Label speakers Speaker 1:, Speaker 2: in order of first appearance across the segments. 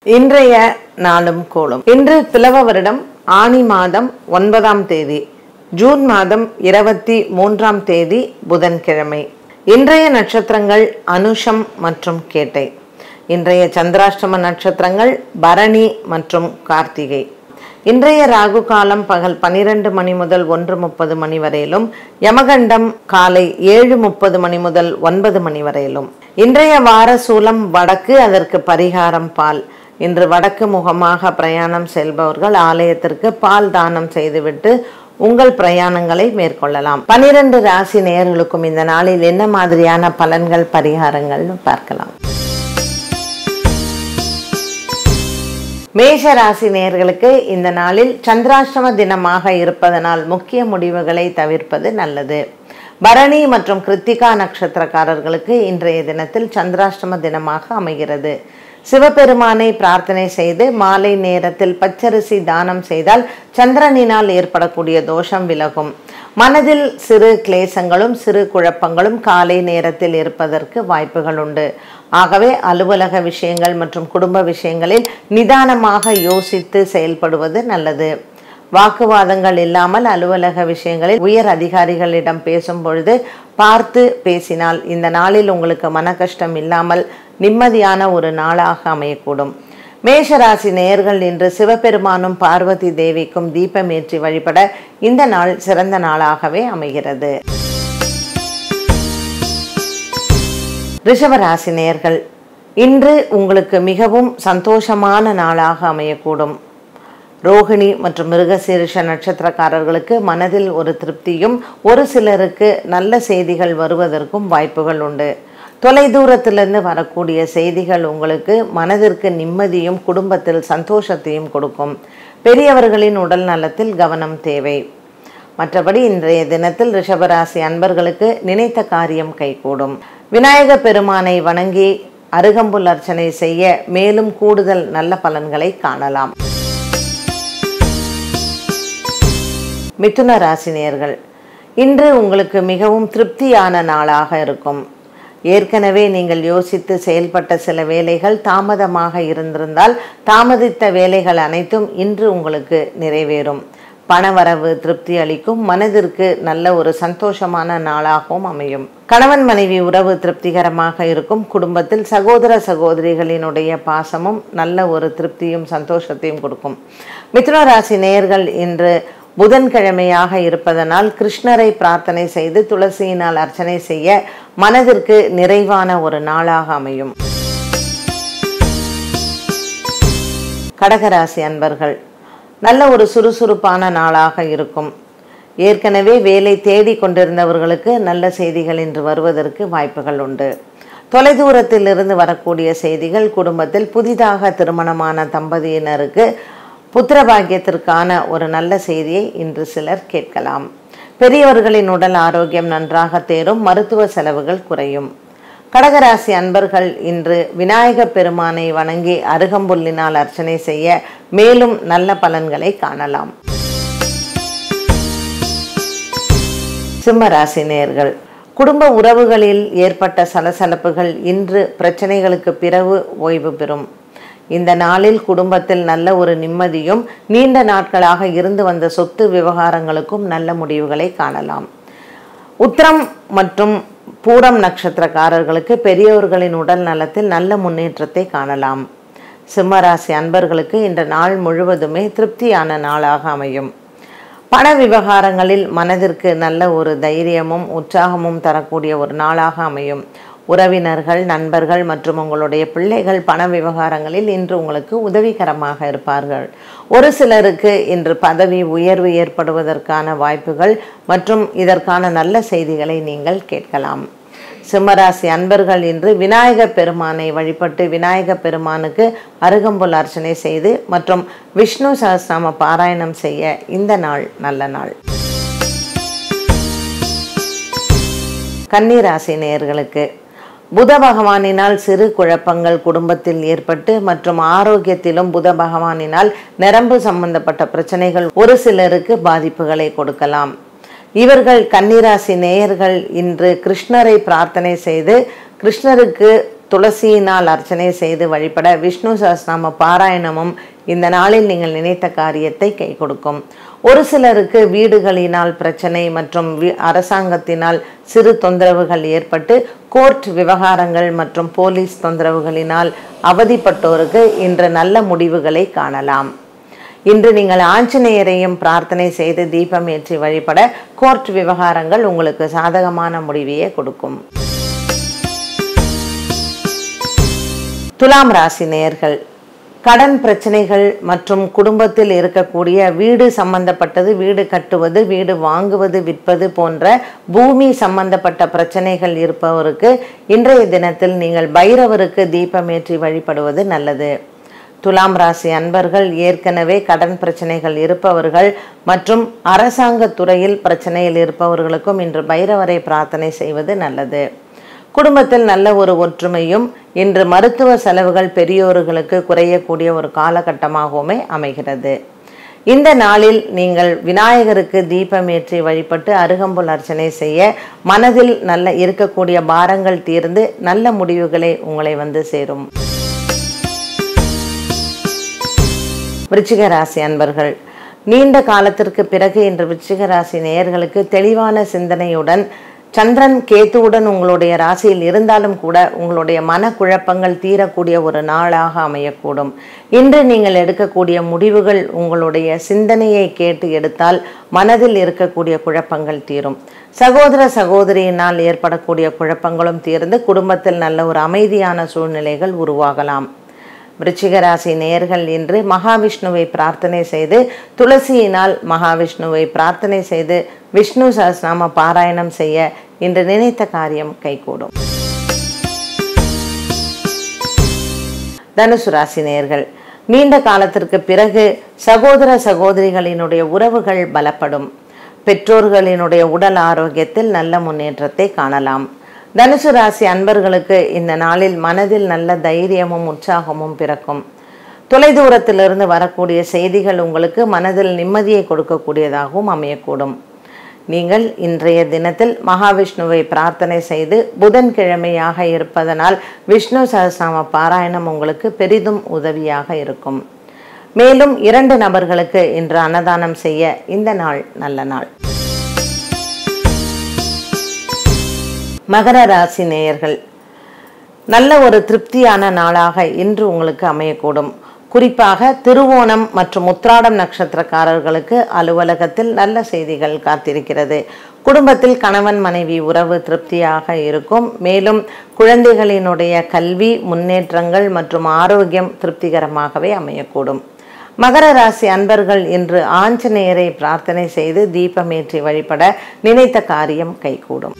Speaker 1: இன்றைய நாளும் கோளும் இன்று பிளவ வருடம் ஆனி மாதம் ஒன்பதாம் தேதி ஜூன் மாதம் இருபத்தி மூன்றாம் தேதி புதன்கிழமை இன்றைய நட்சத்திரங்கள் அனுஷம் மற்றும் கேட்டை இன்றைய சந்திராஷ்டம நட்சத்திரங்கள் பரணி மற்றும் கார்த்திகை இன்றைய ராகு காலம் பகல் பனிரெண்டு மணி முதல் ஒன்று முப்பது மணி வரையிலும் யமகண்டம் காலை ஏழு முப்பது மணி முதல் ஒன்பது மணி வரையிலும் இன்றைய வார சூலம் வடக்கு அதற்கு பரிகாரம் பால் இன்று வடக்கு முகமாக பிரயாணம் செல்பவர்கள் ஆலயத்திற்கு பால் தானம் செய்துவிட்டு உங்கள் பிரயாணங்களை மேற்கொள்ளலாம் பனிரெண்டு ராசி நேயர்களுக்கும் இந்த நாளில் என்ன மாதிரியான பலன்கள் பரிகாரங்கள்னு பார்க்கலாம் மேஷ ராசி நேயர்களுக்கு இந்த நாளில் சந்திராஷ்டம தினமாக இருப்பதனால் முக்கிய முடிவுகளை தவிர்ப்பது நல்லது பரணி மற்றும் கிருத்திகா நட்சத்திரக்காரர்களுக்கு இன்றைய தினத்தில் சந்திராஷ்டம தினமாக அமைகிறது சிவபெருமானை பிரார்த்தனை செய்து மாலை நேரத்தில் பச்சரிசி தானம் செய்தால் சந்திரனினால் ஏற்படக்கூடிய தோஷம் விலகும் மனதில் சிறு கிளேசங்களும் சிறு குழப்பங்களும் காலை நேரத்தில் இருப்பதற்கு வாய்ப்புகள் உண்டு ஆகவே அலுவலக விஷயங்கள் மற்றும் குடும்ப விஷயங்களில் நிதானமாக யோசித்து செயல்படுவது நல்லது வாக்குவாதங்கள் இல்லாமல் அலுவலக விஷயங்களில் உயர் அதிகாரிகளிடம் பேசும் பொழுது பார்த்து பேசினால் இந்த நாளில் உங்களுக்கு மன கஷ்டம் இல்லாமல் நிம்மதியான ஒரு நாளாக அமையக்கூடும் மேஷராசி நேயர்கள் இன்று சிவபெருமானும் பார்வதி தேவிக்கும் தீபமேற்றி வழிபட இந்த நாள் சிறந்த நாளாகவே அமைகிறது ரிஷபராசி நேயர்கள் இன்று உங்களுக்கு மிகவும் சந்தோஷமான நாளாக அமையக்கூடும் ரோகிணி மற்றும் மிருகசீரிஷ நட்சத்திரக்காரர்களுக்கு மனதில் ஒரு திருப்தியும் ஒரு சிலருக்கு நல்ல செய்திகள் வருவதற்கும் வாய்ப்புகள் உண்டு தொலைதூரத்திலிருந்து வரக்கூடிய செய்திகள் உங்களுக்கு மனதிற்கு நிம்மதியும் குடும்பத்தில் சந்தோஷத்தையும் கொடுக்கும் பெரியவர்களின் உடல் நலத்தில் கவனம் தேவை மற்றபடி இன்றைய தினத்தில் ரிஷபராசி அன்பர்களுக்கு நினைத்த காரியம் கைகூடும் விநாயக பெருமானை வணங்கி அருகம்புல் அர்ச்சனை செய்ய மேலும் கூடுதல் நல்ல பலன்களை காணலாம் மிதுன ராசினியர்கள் இன்று உங்களுக்கு மிகவும் திருப்தியான நாளாக இருக்கும் ஏற்கனவே நீங்கள் யோசித்து செயல்பட்ட சில வேலைகள் தாமதமாக இருந்திருந்தால் தாமதித்த வேலைகள் அனைத்தும் இன்று உங்களுக்கு நிறைவேறும் பணவரவு திருப்தி அளிக்கும் மனதிற்கு நல்ல ஒரு சந்தோஷமான நாளாகவும் அமையும் கணவன் மனைவி உறவு திருப்திகரமாக இருக்கும் குடும்பத்தில் சகோதர சகோதரிகளினுடைய பாசமும் நல்ல ஒரு திருப்தியும் சந்தோஷத்தையும் கொடுக்கும் மிதுன ராசி நேயர்கள் இன்று புதன்கிழமையாக இருப்பதனால் கிருஷ்ணரை பிரார்த்தனை செய்து துளசியினால் அர்ச்சனை செய்ய மனதிற்கு நிறைவான ஒரு நாளாக அமையும் கடகராசி அன்பர்கள் நல்ல ஒரு சுறுசுறுப்பான நாளாக இருக்கும் ஏற்கனவே வேலை தேடி கொண்டிருந்தவர்களுக்கு நல்ல செய்திகள் இன்று வருவதற்கு வாய்ப்புகள் உண்டு தொலைதூரத்தில் இருந்து வரக்கூடிய செய்திகள் குடும்பத்தில் புதிதாக திருமணமான தம்பதியினருக்கு புத்திர பாக்கியத்திற்கான ஒரு நல்ல செய்தியை இன்று சிலர் கேட்கலாம் பெரியவர்களின் உடல் ஆரோக்கியம் நன்றாக தேரும் மருத்துவ செலவுகள் குறையும் கடகராசி அன்பர்கள் இன்று விநாயக பெருமானை வணங்கி அருகம்புல்லினால் அர்ச்சனை செய்ய மேலும் நல்ல பலன்களை காணலாம் சிம்மராசி நேர்கள் குடும்ப உறவுகளில் ஏற்பட்ட சலசலப்புகள் இன்று பிரச்சனைகளுக்கு பிறகு ஓய்வு பெறும் இந்த நாளில் குடும்பத்தில் நல்ல ஒரு நிம்மதியும் நீண்ட நாட்களாக இருந்து வந்த சொத்து விவகாரங்களுக்கும் நல்ல முடிவுகளை காணலாம் உத்திரம் மற்றும் பூரம் நட்சத்திரக்காரர்களுக்கு பெரியோர்களின் உடல் நலத்தில் நல்ல முன்னேற்றத்தை காணலாம் சிம்மராசி அன்பர்களுக்கு இந்த நாள் முழுவதுமே திருப்தியான நாளாக அமையும் பண விவகாரங்களில் மனதிற்கு நல்ல ஒரு தைரியமும் உற்சாகமும் தரக்கூடிய ஒரு நாளாக அமையும் உறவினர்கள் நண்பர்கள் மற்றும் உங்களுடைய பிள்ளைகள் பண விவகாரங்களில் இன்று உங்களுக்கு உதவிகரமாக இருப்பார்கள் ஒரு சிலருக்கு இன்று பதவி உயர்வு ஏற்படுவதற்கான வாய்ப்புகள் மற்றும் இதற்கான நல்ல செய்திகளை நீங்கள் கேட்கலாம் சிம்மராசி அன்பர்கள் இன்று விநாயக பெருமானை வழிபட்டு விநாயக பெருமானுக்கு அருகம்புல் அர்ச்சனை செய்து மற்றும் விஷ்ணு சகஸ்நாம பாராயணம் செய்ய இந்த நாள் நல்ல நாள் கன்னிராசி நேயர்களுக்கு புத பகவானினால் சிறு குழப்பங்கள் குடும்பத்தில் ஏற்பட்டு மற்றும் ஆரோக்கியத்திலும் புத பகவானினால் நரம்பு சம்பந்தப்பட்ட பிரச்சனைகள் ஒரு சிலருக்கு பாதிப்புகளை கொடுக்கலாம் இவர்கள் கன்னிராசி நேயர்கள் இன்று கிருஷ்ணரை பிரார்த்தனை செய்து கிருஷ்ணருக்கு துளசியினால் அர்ச்சனை செய்து வழிபட விஷ்ணு சஹஸ்ரநாம பாராயணமும் இந்த நாளில் நீங்கள் நினைத்த காரியத்தை கை கொடுக்கும் ஒரு சிலருக்கு வீடுகளினால் பிரச்சனை மற்றும் வி- அரசாங்கத்தினால் சிறு தொந்தரவுகள் ஏற்பட்டு கோர்ட் விவகாரங்கள் மற்றும் போலீஸ் தொந்தரவுகளினால் அவதிப்பட்டோருக்கு இன்று நல்ல முடிவுகளை காணலாம் இன்று நீங்கள் ஆஞ்சநேயரையும் பிரார்த்தனை செய்து தீபம் ஏற்றி வழிபட கோர்ட் விவகாரங்கள் உங்களுக்கு சாதகமான முடிவையே கொடுக்கும் துலாம் ராசி நேயர்கள் கடன் பிரச்சனைகள் மற்றும் குடும்பத்தில் இருக்கக்கூடிய வீடு சம்பந்தப்பட்டது வீடு கட்டுவது வீடு வாங்குவது விற்பது போன்ற பூமி சம்பந்தப்பட்ட பிரச்சனைகள் இருப்பவருக்கு இன்றைய தினத்தில் நீங்கள் பைரவருக்கு தீபமேற்றி வழிபடுவது நல்லது துலாம் ராசி அன்பர்கள் ஏற்கனவே கடன் பிரச்சனைகள் இருப்பவர்கள் மற்றும் அரசாங்க துறையில் பிரச்சனையில் இருப்பவர்களுக்கும் இன்று பைரவரை பிரார்த்தனை செய்வது நல்லது குடும்பத்தில் நல்ல ஒரு ஒற்றுமையும் இன்று மருத்துவ செலவுகள் பெரியோர்களுக்கு குறையக்கூடிய ஒரு காலகட்டமாகவுமே அமைகிறது இந்த நாளில் நீங்கள் விநாயகருக்கு தீபம் ஏற்றி வழிபட்டு அருகம்புல் அர்ச்சனை செய்ய மனதில் நல்ல இருக்கக்கூடிய பாரங்கள் தீர்ந்து நல்ல முடிவுகளை உங்களை வந்து சேரும் விருச்சிக ராசி அன்பர்கள் நீண்ட காலத்திற்கு பிறகு இன்று விருச்சிக ராசி நேயர்களுக்கு தெளிவான சிந்தனையுடன் சந்திரன் கேத்துவுடன் உங்களுடைய ராசியில் இருந்தாலும் கூட உங்களுடைய மனக்குழப்பங்கள் தீரக்கூடிய ஒரு நாளாக அமையக்கூடும் இன்று நீங்கள் எடுக்கக்கூடிய முடிவுகள் உங்களுடைய சிந்தனையை கேட்டு எடுத்தால் மனதில் இருக்கக்கூடிய குழப்பங்கள் தீரும் சகோதர சகோதரியினால் ஏற்படக்கூடிய குழப்பங்களும் தீர்ந்து குடும்பத்தில் நல்ல ஒரு அமைதியான சூழ்நிலைகள் உருவாகலாம் விருச்சிக ராசி நேயர்கள் இன்று மகாவிஷ்ணுவை பிரார்த்தனை செய்து துளசியினால் மகாவிஷ்ணுவை பிரார்த்தனை செய்து விஷ்ணு சஹஸ்ரநாம பாராயணம் செய்ய இன்று நினைத்த காரியம் கைகூடும் தனுசு ராசி நேயர்கள் நீண்ட காலத்திற்கு பிறகு சகோதர சகோதரிகளினுடைய உறவுகள் பலப்படும் பெற்றோர்களினுடைய உடல் ஆரோக்கியத்தில் நல்ல முன்னேற்றத்தை காணலாம் தனுசு ராசி அன்பர்களுக்கு இந்த நாளில் மனதில் நல்ல தைரியமும் உற்சாகமும் பிறக்கும் தொலைதூரத்திலிருந்து வரக்கூடிய செய்திகள் உங்களுக்கு மனதில் நிம்மதியை கொடுக்கக்கூடியதாகவும் அமையக்கூடும் நீங்கள் இன்றைய தினத்தில் மகாவிஷ்ணுவை பிரார்த்தனை செய்து புதன்கிழமையாக இருப்பதனால் விஷ்ணு சஹஸ்ரநாம பாராயணம் உங்களுக்கு பெரிதும் உதவியாக இருக்கும் மேலும் இரண்டு நபர்களுக்கு இன்று அன்னதானம் செய்ய இந்த நாள் நல்ல நாள் மகர ராசி நேயர்கள் நல்ல ஒரு திருப்தியான நாளாக இன்று உங்களுக்கு அமையக்கூடும் குறிப்பாக திருவோணம் மற்றும் உத்ராடம் நட்சத்திரக்காரர்களுக்கு அலுவலகத்தில் நல்ல செய்திகள் காத்திருக்கிறது குடும்பத்தில் கணவன் மனைவி உறவு திருப்தியாக இருக்கும் மேலும் குழந்தைகளினுடைய கல்வி முன்னேற்றங்கள் மற்றும் ஆரோக்கியம் திருப்திகரமாகவே அமையக்கூடும் மகர ராசி அன்பர்கள் இன்று ஆஞ்சநேயரை பிரார்த்தனை செய்து தீபமேற்றி வழிபட நினைத்த காரியம் கைகூடும்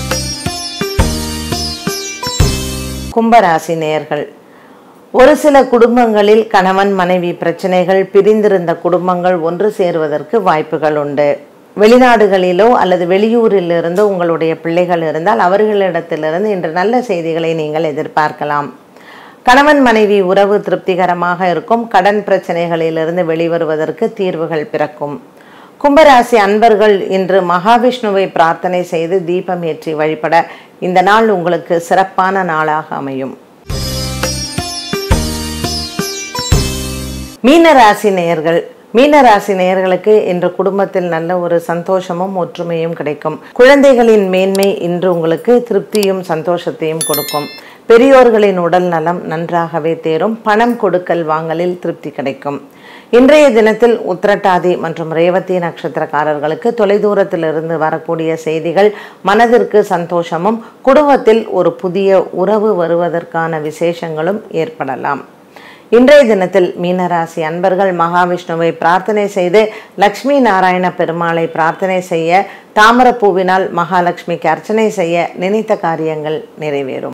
Speaker 1: கும்பராசி நேயர்கள் ஒரு சில குடும்பங்களில் கணவன் மனைவி பிரச்சனைகள் பிரிந்திருந்த குடும்பங்கள் ஒன்று சேருவதற்கு வாய்ப்புகள் உண்டு வெளிநாடுகளிலோ அல்லது வெளியூரிலிருந்தோ உங்களுடைய பிள்ளைகள் இருந்தால் அவர்களிடத்திலிருந்து இன்று நல்ல செய்திகளை நீங்கள் எதிர்பார்க்கலாம் கணவன் மனைவி உறவு திருப்திகரமாக இருக்கும் கடன் பிரச்சனைகளிலிருந்து வெளிவருவதற்கு தீர்வுகள் பிறக்கும் கும்பராசி அன்பர்கள் இன்று மகாவிஷ்ணுவை பிரார்த்தனை செய்து தீபம் ஏற்றி வழிபட இந்த நாள் உங்களுக்கு சிறப்பான நாளாக அமையும் மீனராசி நேயர்கள் மீனராசி நேயர்களுக்கு இன்று குடும்பத்தில் நல்ல ஒரு சந்தோஷமும் ஒற்றுமையும் கிடைக்கும் குழந்தைகளின் மேன்மை இன்று உங்களுக்கு திருப்தியும் சந்தோஷத்தையும் கொடுக்கும் பெரியோர்களின் உடல் நலம் நன்றாகவே தேரும் பணம் கொடுக்கல் வாங்கலில் திருப்தி கிடைக்கும் இன்றைய தினத்தில் உத்திரட்டாதி மற்றும் ரேவதி நட்சத்திரக்காரர்களுக்கு தொலைதூரத்திலிருந்து வரக்கூடிய செய்திகள் மனதிற்கு சந்தோஷமும் குடும்பத்தில் ஒரு புதிய உறவு வருவதற்கான விசேஷங்களும் ஏற்படலாம் இன்றைய தினத்தில் மீனராசி அன்பர்கள் மகாவிஷ்ணுவை பிரார்த்தனை செய்து லக்ஷ்மி நாராயண பெருமாளை பிரார்த்தனை செய்ய தாமரப்பூவினால் மகாலட்சுமிக்கு அர்ச்சனை செய்ய நினைத்த காரியங்கள் நிறைவேறும்